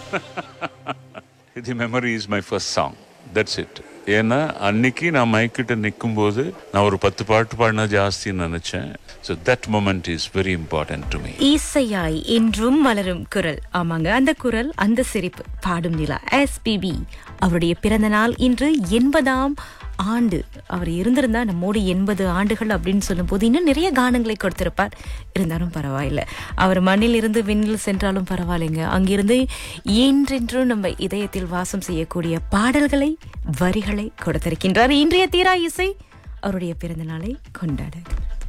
the memory is my first song that's it ஏன்னா அன்னைக்கு நான் மைக்கிட்ட நிற்கும்போது நான் ஒரு பத்து பாட்டு பாடினா ஜாஸ்தின்னு நினச்சேன் so that moment is very important to me இசையாய் என்றும் மலரும் குரல் ஆமாங்க அந்த குரல் அந்த சிரிப்பு பாடும் நிலா எஸ்பிபி அவருடைய பிறந்த நாள் இன்று எண்பதாம் ஆண்டு அவர் இருந்திருந்தா நம்மோடு எண்பது ஆண்டுகள் அப்படின்னு சொல்லும்போது இன்னும் நிறைய கானங்களை கொடுத்திருப்பார் இருந்தாலும் பரவாயில்ல அவர் மண்ணில் இருந்து விண்ணில் சென்றாலும் பரவாயில்லைங்க அங்கிருந்து என்றென்றும் நம்ம இதயத்தில் வாசம் செய்யக்கூடிய பாடல்களை வரிகளை கொடுத்திருக்கின்றார் இன்றைய தீரா இசை அவருடைய பிறந்த நாளை கொண்டாட